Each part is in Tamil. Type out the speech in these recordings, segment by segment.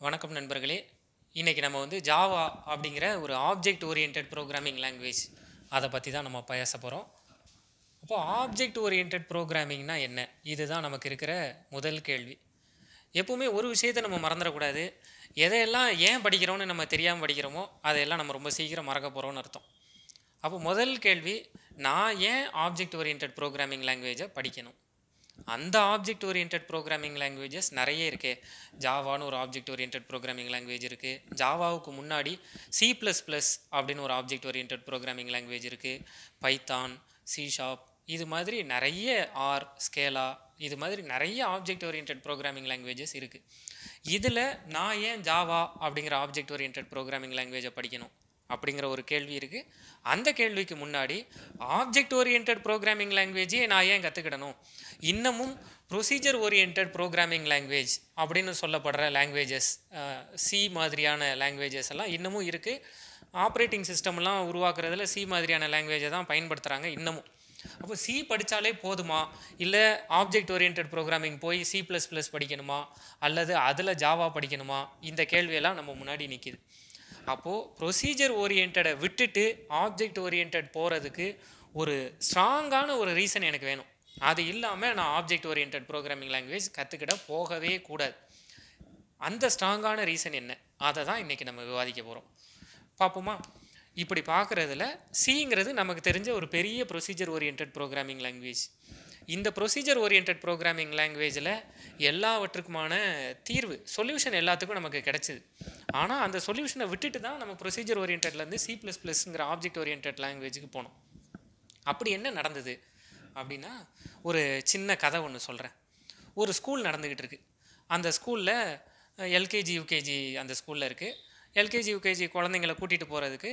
வணக்கம் நண்பர்களே இன்றைக்கி நம்ம வந்து ஜாவா அப்படிங்கிற ஒரு ஆப்ஜெக்ட் ஓரியன்ட் ப்ரோக்ராமிங் லாங்குவேஜ் அதை பற்றி தான் நம்ம பேச போகிறோம் அப்போ ஆப்ஜெக்ட் ஓரியன்ட் ப்ரோக்ராமிங்னா என்ன இதுதான் நமக்கு இருக்கிற முதல் கேள்வி எப்பவுமே ஒரு விஷயத்தை நம்ம மறந்துடக்கூடாது எதையெல்லாம் ஏன் படிக்கிறோம்னு நம்ம தெரியாமல் படிக்கிறோமோ அதையெல்லாம் நம்ம ரொம்ப சீக்கிரம் மறக்க போகிறோம்னு அர்த்தம் அப்போ முதல் கேள்வி நான் ஏன் ஆப்ஜெக்ட் ஓரியன்ட் ப்ரோக்ராமிங் லாங்குவேஜை படிக்கணும் அந்த ஆப்ஜெக்ட் ஓரியன்ட் ப்ரோக்ராமிங் லாங்குவேஜஸ் நிறைய இருக்குது ஜாவான்னு ஒரு ஆப்ஜெக்ட் ஓரியன்ட் ப்ரோக்ராமிங் லாங்குவேஜ் இருக்குது ஜாவாவுக்கு முன்னாடி சி ப்ளஸ் ப்ளஸ் அப்படின்னு ஒரு ஆப்ஜெக்ட் ஓரியன்ட் ப்ரோக்ராமிங் லாங்குவேஜ் இருக்குது பைத்தான் சி ஷாப் இது மாதிரி நிறைய ஆர் ஸ்கேலா இது மாதிரி நிறைய ஆப்ஜெக்ட் ஓரியன்ட் ப்ரோக்ராமிங் லாங்குவேஜஸ் இருக்குது இதில் நான் ஏன் ஜாவா அப்படிங்கிற ஆப்ஜெக்ட் ஓரியன்ட் ப்ரோக்ராமிங் லாங்குவேஜை படிக்கணும் அப்படிங்கிற ஒரு கேள்வி இருக்குது அந்த கேள்விக்கு முன்னாடி ஆப்ஜெக்ட் ஓரியன்ட் ப்ரோக்ராமிங் லாங்குவேஜே நான் ஏன் கற்றுக்கிடணும் இன்னமும் ப்ரொசீஜர் ஓரியன்ட் ப்ரோக்ராமிங் லாங்குவேஜ் அப்படின்னு சொல்லப்படுற லாங்குவேஜஸ் சி மாதிரியான லாங்குவேஜஸ் எல்லாம் இன்னமும் இருக்குது ஆப்ரேட்டிங் சிஸ்டம்லாம் உருவாக்குறதுல சி மாதிரியான லாங்குவேஜை தான் பயன்படுத்துகிறாங்க இன்னமும் அப்போ சி படித்தாலே போதுமா இல்லை ஆப்ஜெக்ட் ஓரியன்ட் ப்ரோக்ராமிங் போய் சி ப்ளஸ் ப்ளஸ் படிக்கணுமா அல்லது அதில் ஜாவா படிக்கணுமா இந்த கேள்வியெல்லாம் நம்ம முன்னாடி நிற்கிது அப்போது ப்ரொசீஜர் ஓரியன்டை விட்டுட்டு ஆப்ஜெக்ட் ஓரியன்ட் போகிறதுக்கு ஒரு ஸ்ட்ராங்கான ஒரு ரீசன் எனக்கு வேணும் அது இல்லாமல் நான் ஆப்ஜெக்ட் ஓரியன்ட் ப்ரோக்ராமிங் லாங்குவேஜ் கற்றுக்கிட போகவே கூடாது அந்த ஸ்ட்ராங்கான ரீசன் என்ன அதை தான் இன்றைக்கி நம்ம விவாதிக்க போகிறோம் பார்ப்போமா இப்படி பார்க்குறதுல சிங்கிறது நமக்கு தெரிஞ்ச ஒரு பெரிய ப்ரொசீஜர் ஓரியன்ட் ப்ரோக்ராமிங் லாங்குவேஜ் இந்த ப்ரொசீஜர் ஓரியன்ட் ப்ரோக்ராமிங் லாங்குவேஜில் எல்லாவற்றுக்குமான தீர்வு சொல்யூஷன் எல்லாத்துக்கும் நமக்கு கிடைச்சிது ஆனால் அந்த சொல்யூஷனை விட்டுட்டு தான் நம்ம ப்ரொசீஜர் ஓரியன்ட்லேருந்து சி ப்ளஸ் ப்ளஸ்ங்கிற ஆப்ஜெக்ட் ஓரியன்ட் லாங்குவேஜுக்கு போனோம் அப்படி என்ன நடந்தது அப்படின்னா ஒரு சின்ன கதை ஒன்று சொல்கிறேன் ஒரு ஸ்கூல் நடந்துக்கிட்டு இருக்கு அந்த ஸ்கூலில் எல்கேஜி யூகேஜி அந்த ஸ்கூலில் இருக்குது எல்கேஜி யூகேஜி குழந்தைங்கள கூட்டிகிட்டு போகிறதுக்கு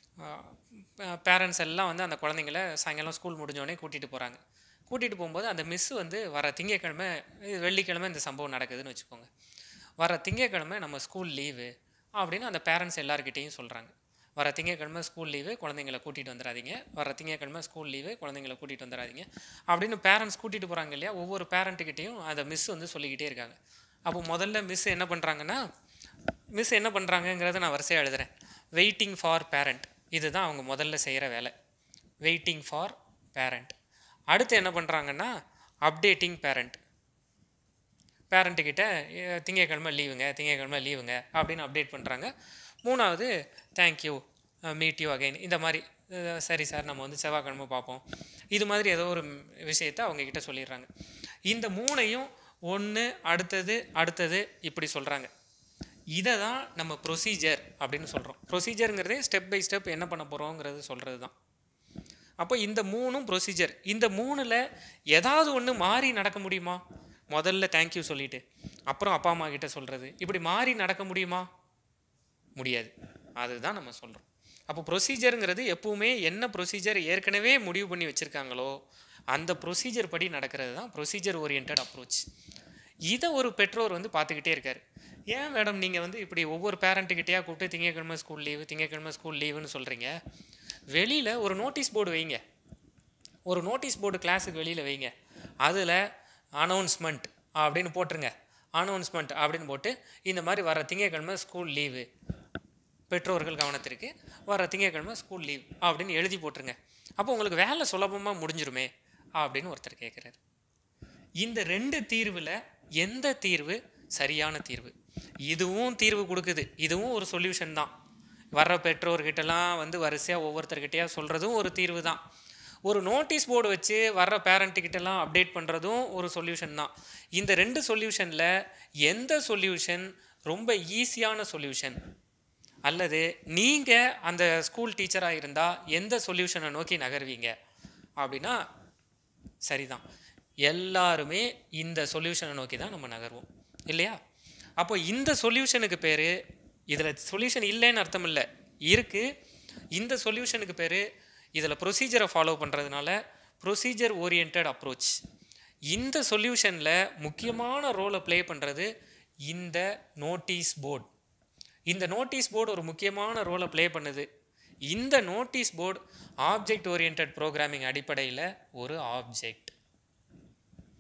பேரண்ட்ஸ் எல்லாம் வந்து அந்த குழந்தைங்கள சாயங்காலம் ஸ்கூல் முடிஞ்சோடனே கூட்டிகிட்டு போகிறாங்க கூட்டிகிட்டு போகும்போது அந்த மிஸ்ஸு வந்து வர திங்கக்கிழமை இது வெள்ளிக்கிழமை இந்த சம்பவம் நடக்குதுன்னு வச்சுக்கோங்க வர திங்கக்கிழமை நம்ம ஸ்கூல் லீவு அப்படின்னு அந்த பேரண்ட்ஸ் எல்லாருக்கிட்டேயும் சொல்கிறாங்க வர திங்கக்கிழமை ஸ்கூல் லீவு குழந்தைங்கள கூட்டிகிட்டு வந்துடாதீங்க வர திங்கக்கிழமை ஸ்கூல் லீவு குழந்தைங்கள கூட்டிகிட்டு வந்துடாதீங்க அப்படின்னு பேரண்ட்ஸ் கூட்டிகிட்டு போகிறாங்க இல்லையா ஒவ்வொரு பேரண்ட்டுக்கிட்டேயும் அந்த மிஸ் வந்து சொல்லிக்கிட்டே இருக்காங்க அப்போ முதல்ல மிஸ் என்ன பண்ணுறாங்கன்னா மிஸ் என்ன பண்ணுறாங்கங்கிறத நான் வரிசையாக எழுதுகிறேன் வெயிட்டிங் ஃபார் பேரண்ட் இதுதான் அவங்க முதல்ல செய்கிற வேலை வெயிட்டிங் ஃபார் பேரண்ட் அடுத்து என்ன பண்ணுறாங்கன்னா அப்டேட்டிங் பேரண்ட் பேரண்ட்டுக்கிட்ட திங்கக்கிழமை லீவுங்க திங்கக்கிழமை லீவுங்க அப்படின்னு அப்டேட் பண்ணுறாங்க மூணாவது தேங்க்யூ மீட் யூ அகைன் இந்த மாதிரி சரி சார் நம்ம வந்து செவ்வாய்க்கிழமை பார்ப்போம் இது மாதிரி ஏதோ ஒரு விஷயத்தை அவங்கக்கிட்ட சொல்லிடுறாங்க இந்த மூணையும் ஒன்று அடுத்தது அடுத்தது இப்படி சொல்கிறாங்க இதை தான் நம்ம ப்ரொசீஜர் அப்படின்னு சொல்கிறோம் ப்ரொசீஜருங்கிறதே ஸ்டெப் பை ஸ்டெப் என்ன பண்ண போகிறோங்கிறது சொல்கிறது தான் அப்போ இந்த மூணும் ப்ரொசீஜர் இந்த மூணில் ஏதாவது ஒன்று மாறி நடக்க முடியுமா முதல்ல தேங்க்யூ சொல்லிட்டு அப்புறம் அப்பா அம்மா கிட்ட சொல்கிறது இப்படி மாறி நடக்க முடியுமா முடியாது அதுதான் நம்ம சொல்கிறோம் அப்போ ப்ரொசீஜருங்கிறது எப்பவுமே என்ன ப்ரொசீஜர் ஏற்கனவே முடிவு பண்ணி வச்சுருக்காங்களோ அந்த ப்ரொசீஜர் படி நடக்கிறது தான் ப்ரொசீஜர் ஓரியன்ட் அப்ரோச் இதை ஒரு பெற்றோர் வந்து பார்த்துக்கிட்டே இருக்கார் ஏன் மேடம் நீங்கள் வந்து இப்படி ஒவ்வொரு பேரண்ட்டுக்கிட்டேயா கூப்பிட்டு திங்கக்கிழமை ஸ்கூல் லீவு திங்கக்கிழமை ஸ்கூல் லீவுன்னு சொல்கிறீங்க வெளியில் ஒரு நோட்டீஸ் போர்டு வைங்க ஒரு நோட்டீஸ் போர்டு கிளாஸுக்கு வெளியில் வைங்க அதில் அனௌன்ஸ்மெண்ட் அப்படின்னு போட்டுருங்க அனௌன்ஸ்மெண்ட் அப்படின்னு போட்டு இந்த மாதிரி வர திங்கக்கிழமை ஸ்கூல் லீவு பெற்றோர்கள் கவனத்திற்கு வர திங்கக்கிழமை ஸ்கூல் லீவ் அப்படின்னு எழுதி போட்டுருங்க அப்போ உங்களுக்கு வேலை சுலபமாக முடிஞ்சிருமே அப்படின்னு ஒருத்தர் கேட்குறாரு இந்த ரெண்டு தீர்வில் எந்த தீர்வு சரியான தீர்வு இதுவும் தீர்வு கொடுக்குது இதுவும் ஒரு சொல்யூஷன் தான் வர்ற பெற்றோர்கிட்டலாம் வந்து வரிசையாக ஒவ்வொருத்தர்கிட்டயா சொல்கிறதும் ஒரு தீர்வு தான் ஒரு நோட்டீஸ் போர்டு வச்சு வர்ற பேரண்ட்டுக்கிட்டலாம் அப்டேட் பண்ணுறதும் ஒரு சொல்யூஷன் தான் இந்த ரெண்டு சொல்யூஷனில் எந்த சொல்யூஷன் ரொம்ப ஈஸியான சொல்யூஷன் அல்லது நீங்கள் அந்த ஸ்கூல் டீச்சராக இருந்தால் எந்த சொல்யூஷனை நோக்கி நகர்வீங்க அப்படின்னா சரிதான் எல்லாருமே இந்த சொல்யூஷனை நோக்கி தான் நம்ம நகர்வோம் இல்லையா அப்போ இந்த சொல்யூஷனுக்கு பேர் இதில் சொல்யூஷன் இல்லைன்னு அர்த்தம் இல்லை இருக்குது இந்த சொல்யூஷனுக்கு பேர் இதில் ப்ரொசீஜரை ஃபாலோ பண்ணுறதுனால ப்ரொசீஜர் ஓரியன்ட் அப்ரோச் இந்த சொல்யூஷனில் முக்கியமான ரோலை ப்ளே பண்ணுறது இந்த நோட்டீஸ் போர்டு இந்த நோட்டீஸ் போர்டு ஒரு முக்கியமான ரோலை ப்ளே பண்ணுது இந்த notice board object oriented programming அடிப்படையில் ஒரு ஆப்ஜெக்ட்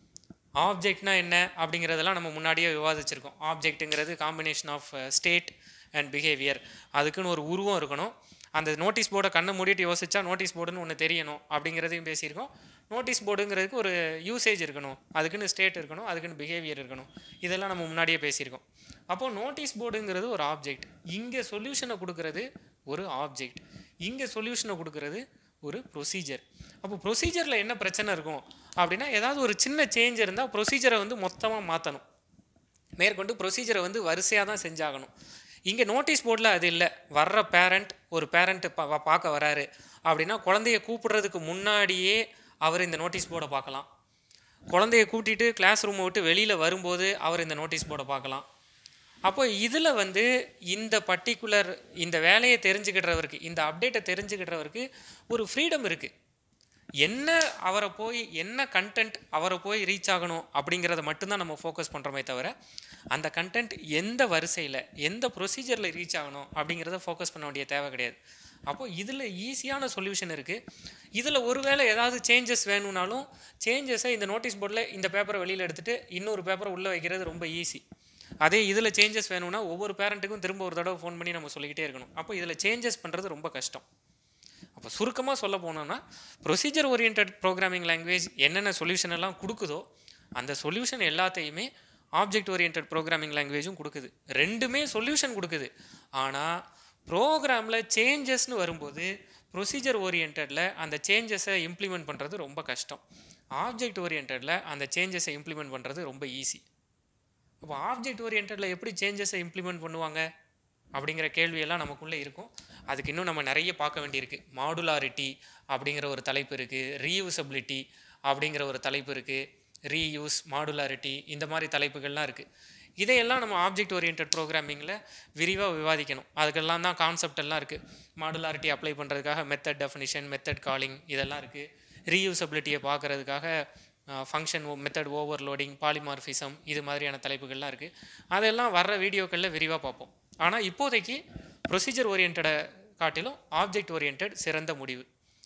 ஆப்ஜெக்ட்னா என்ன அப்படிங்கிறதெல்லாம் நம்ம முன்னாடியே விவாதிச்சிருக்கோம் ஆப்ஜெக்ட்டுங்கிறது combination of state and behaviour அதுக்குன்னு ஒரு உருவம் இருக்கணும் அந்த நோட்டீஸ் போர்டை கண்ணை மூடிட்டு யோசிச்சா நோட்டீஸ் போர்டுன்னு ஒன்று தெரியணும் அப்படிங்கிறதையும் பேசியிருக்கோம் நோட்டீஸ் போர்டுங்கிறதுக்கு ஒரு யூசேஜ் இருக்கணும் அதுக்குன்னு ஸ்டேட் இருக்கணும் அதுக்குன்னு பிஹேவியர் இருக்கணும் இதெல்லாம் நம்ம முன்னாடியே பேசியிருக்கோம் அப்போது நோட்டீஸ் போர்டுங்கிறது ஒரு ஆப்ஜெக்ட் இங்கே சொல்யூஷனை கொடுக்கறது ஒரு ஆப்ஜெக்ட் இங்கே சொல்யூஷனை கொடுக்கறது ஒரு ப்ரொசீஜர் அப்போ ப்ரொசீஜரில் என்ன பிரச்சனை இருக்கும் அப்படின்னா ஏதாவது ஒரு சின்ன சேஞ்ச் இருந்தால் ப்ரொசீஜரை வந்து மொத்தமாக மாற்றணும் மேற்கொண்டு ப்ரொசீஜரை வந்து வரிசையாக தான் செஞ்சாகணும் இங்கே நோட்டீஸ் போர்டில் அது இல்லை வர்ற பேரண்ட் ஒரு பேரண்ட் பா பார்க்க வராரு அப்படின்னா குழந்தைய கூப்பிடுறதுக்கு முன்னாடியே அவர் இந்த நோட்டீஸ் போர்டை பார்க்கலாம் குழந்தைய கூட்டிட்டு கிளாஸ் ரூமை விட்டு வெளியில் வரும்போது அவர் இந்த நோட்டீஸ் போர்டை பார்க்கலாம் அப்போ இதில் வந்து இந்த பர்டிகுலர் இந்த வேலையை தெரிஞ்சுக்கிட்டவருக்கு இந்த அப்டேட்டை தெரிஞ்சுக்கிட்டவருக்கு ஒரு ஃப்ரீடம் இருக்குது என்ன அவரை போய் என்ன கண்டென்ட் அவரை போய் ரீச் ஆகணும் அப்படிங்கிறத மட்டும்தான் நம்ம ஃபோக்கஸ் பண்ணுறோமே தவிர அந்த கண்டென்ட் எந்த வரிசையில் எந்த ப்ரொசீஜரில் ரீச் ஆகணும் அப்படிங்கிறத ஃபோக்கஸ் பண்ண வேண்டிய தேவை கிடையாது அப்போ இதில் ஈஸியான சொல்யூஷன் இருக்குது இதில் ஒருவேளை ஏதாவது சேஞ்சஸ் வேணும்னாலும் சேஞ்சஸை இந்த நோட்டீஸ் போர்டில் இந்த பேப்பரை வெளியில் எடுத்துகிட்டு இன்னொரு பேப்பரை உள்ளே வைக்கிறது ரொம்ப ஈஸி அதே இதில் சேஞ்சஸ் வேணும்னா ஒவ்வொரு பேரண்ட்டுக்கும் திரும்ப ஒரு தடவை ஃபோன் பண்ணி நம்ம சொல்லிக்கிட்டே இருக்கணும் அப்போ இதில் சேஞ்சஸ் பண்ணுறது ரொம்ப கஷ்டம் அப்போ சுருக்கமாக சொல்ல போனோம்னா ப்ரொசீஜர் ஓரியன்ட் ப்ரோக்ராமிங் லாங்குவேஜ் என்னென்ன சொல்யூஷன் எல்லாம் கொடுக்குதோ அந்த சொல்யூஷன் எல்லாத்தையுமே ஆப்ஜெக்ட் ஓரியன்ட் ப்ரோக்ராமிங் லாங்குவேஜும் கொடுக்குது ரெண்டுமே சொல்யூஷன் கொடுக்குது ஆனால் ப்ரோக்ராமில் சேஞ்சஸ்னு வரும்போது ப்ரொசீஜர் ஓரியன்டில் அந்த சேஞ்சஸை இம்ப்ளிமெண்ட் பண்ணுறது ரொம்ப கஷ்டம் ஆப்ஜெக்ட் ஓரியன்டில் அந்த சேஞ்சஸை இம்ப்ளிமெண்ட் பண்ணுறது ரொம்ப ஈஸி அப்போ ஆப்ஜெக்ட் ஓரியன்டில் எப்படி சேஞ்சஸை இம்ப்ளிமெண்ட் பண்ணுவாங்க அப்படிங்கிற கேள்வியெல்லாம் நமக்குள்ளே இருக்கும் அதுக்கு இன்னும் நம்ம நிறைய பார்க்க வேண்டியிருக்கு மாடுலாரிட்டி அப்படிங்கிற ஒரு தலைப்பு இருக்குது ரீயூசபிலிட்டி அப்படிங்கிற ஒரு தலைப்பு இருக்குது ரீயூஸ் மாடுலாரிட்டி இந்த மாதிரி தலைப்புகள்லாம் இருக்குது இதையெல்லாம் நம்ம ஆப்ஜெக்ட் ஓரியன்ட் ப்ரோக்ராமிங்கில் விரிவாக விவாதிக்கணும் அதுக்கெல்லாம் தான் கான்செப்ட் எல்லாம் இருக்குது மாடுலாரிட்டி அப்ளை பண்ணுறதுக்காக மெத்தட் டெஃபினிஷன் மெத்தட் காலிங் இதெல்லாம் இருக்குது ரீயூசபிலிட்டியை பார்க்குறதுக்காக ஃபங்க்ஷன் மெத்தட் ஓவர்லோடிங் பாலிமார்ஃபிசம் இது மாதிரியான தலைப்புகள்லாம் இருக்குது அதெல்லாம் வர்ற வீடியோக்களில் விரிவாக பார்ப்போம் ஆனால் இப்போதைக்கு ப்ரொசீஜர் ஓரியன்டை காட்டிலும் ஆப்ஜெக்ட் ஓரியன்ட் சிறந்த முடிவு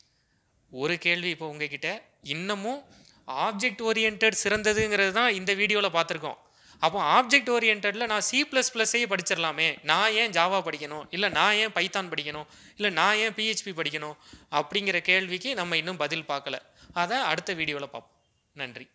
ஒரு கேள்வி இப்போ உங்ககிட்ட இன்னமும் ஆப்ஜெக்ட் ஓரியன்ட் சிறந்ததுங்கிறது தான் இந்த வீடியோவில் பார்த்துருக்கோம் அப்போ ஆப்ஜெக்ட் ஓரியன்டில் நான் சி ப்ளஸ் ப்ளஸ்ஸையே படிச்சிடலாமே நான் ஏன் ஜாவா படிக்கணும் இல்லை நான் ஏன் பைத்தான் படிக்கணும் இல்லை நான் ஏன் பிஹெச்பி படிக்கணும் அப்படிங்கிற கேள்விக்கு நம்ம இன்னும் பதில் பார்க்கல அதை அடுத்த வீடியோவில் பார்ப்போம் நன்றி